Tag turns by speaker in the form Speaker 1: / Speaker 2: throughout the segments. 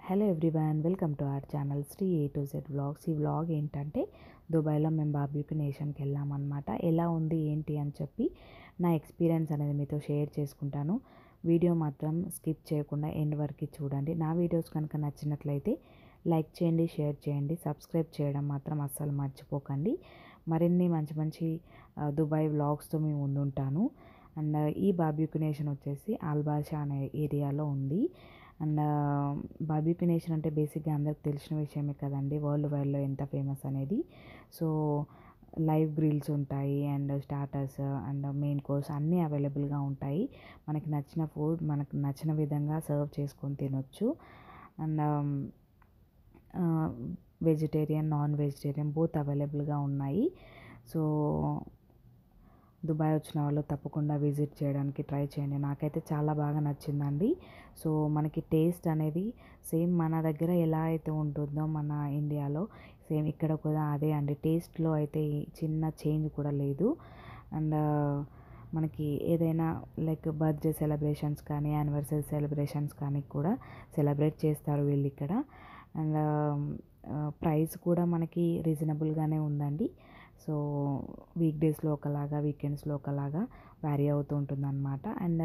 Speaker 1: hello everyone welcome to our channel Shri A to Z vlogs ఈ vlog ఏంటంటే దుబాయ్లో మేము బార్బీక్యూ నేషన్కి వెళ్ళామన్నమాట ఎలా ఉంది ఏంటి అని చెప్పి నా ఎక్స్పీరియన్స్ అనేది మీతో షేర్ చేసుకుంటాను వీడియో మాత్రం స్కిప్ చేయకుండా ఎండ్ వరకు చూడండి నా వీడియోస్ కనుక నచ్చినట్లయితే లైక్ చేయండి షేర్ చేయండి సబ్స్క్రైబ్ చేయడం మాత్రం అస్సలు మర్చిపోకండి మరిన్ని మంచి మంచి ఆ, దుబాయ్ వ్లాగ్స్తో మేము ముందుంటాను అండ్ ఈ బార్బీక్యూ నేషన్ వచ్చేసి ఆల్బాషా అనే ఏరియాలో ఉంది అండ్ బార్బీక్యూ నేషన్ అంటే బేసిక్గా అందరికి తెలిసిన విషయమే కదండి వరల్డ్ వైడ్లో ఎంత ఫేమస్ అనేది సో లైవ్ గ్రిల్స్ ఉంటాయి and starters and main course అన్నీ అవైలబుల్గా ఉంటాయి మనకి నచ్చిన ఫుడ్ మనకు నచ్చిన విధంగా సర్వ్ చేసుకొని తినొచ్చు and vegetarian non vegetarian both అవైలబుల్గా ఉన్నాయి సో దుబాయ్ వచ్చిన వాళ్ళు తప్పకుండా విజిట్ చేయడానికి ట్రై చేయండి నాకైతే చాలా బాగా నచ్చిందండి సో మనకి టేస్ట్ అనేది సేమ్ మన దగ్గర ఎలా అయితే ఉంటుందో మన ఇండియాలో సేమ్ ఇక్కడ కూడా అదే అండి టేస్ట్లో అయితే ఈ చిన్న చేంజ్ కూడా లేదు అండ్ మనకి ఏదైనా లైక్ బర్త్డే సెలబ్రేషన్స్ కానీ యానివర్సరీ సెలబ్రేషన్స్ కానీ కూడా సెలబ్రేట్ చేస్తారు వీళ్ళు ఇక్కడ అండ్ ప్రైస్ కూడా మనకి రీజనబుల్గానే ఉందండి సో వీక్ డేస్లో ఒకలాగా వీకెండ్స్లో ఒకలాగా వ్యారీ అవుతూ ఉంటుంది అనమాట and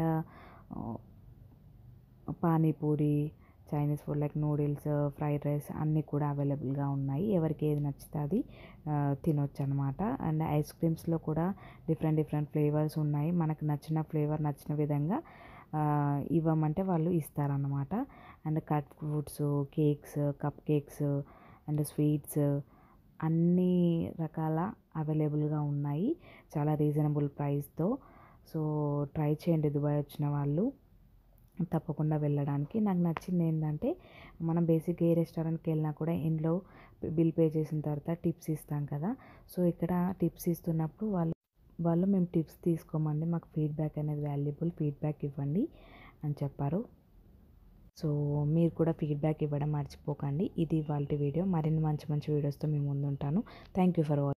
Speaker 1: panipuri Chinese food like noodles fried rice అన్నీ కూడా అవైలబుల్గా ఉన్నాయి ఎవరికి ఏది నచ్చితే అది ఆ, తినొచ్చు అనమాట అండ్ ఐస్ క్రీమ్స్లో కూడా డిఫరెంట్ డిఫరెంట్ ఫ్లేవర్స్ ఉన్నాయి మనకు నచ్చిన ఫ్లేవర్ నచ్చిన విధంగా ఆ, ఇవ్వమంటే వాళ్ళు ఇస్తారన్నమాట and cut fruits cakes cupcakes and sweets అన్ని రకాల అవైలబుల్గా ఉన్నాయి చాలా రీజనబుల్ ప్రైస్తో సో ట్రై చేయండి దుబాయ్ వచ్చిన వాళ్ళు తప్పకుండా వెళ్ళడానికి నాకు నచ్చింది ఏంటంటే మనం బేసిక్ ఏ రెస్టారెంట్కి వెళ్ళినా కూడా ఇంట్లో బిల్ పే చేసిన తర్వాత టిప్స్ ఇస్తాం కదా సో ఇక్కడ టిప్స్ ఇస్తున్నప్పుడు వాళ్ళు వాళ్ళు మేము టిప్స్ తీసుకోమండి మాకు ఫీడ్బ్యాక్ అనేది వాల్యుబుల్ ఫీడ్బ్యాక్ ఇవ్వండి అని చెప్పారు సో మీరు కూడా ఫీడ్బ్యాక్ ఇవ్వడం మర్చిపోకండి ఇది వాళ్ళ వీడియో మరిన్ని మంచి మంచి వీడియోస్తో మేము ముందుంటాను థ్యాంక్ యూ ఫర్ వాచింగ్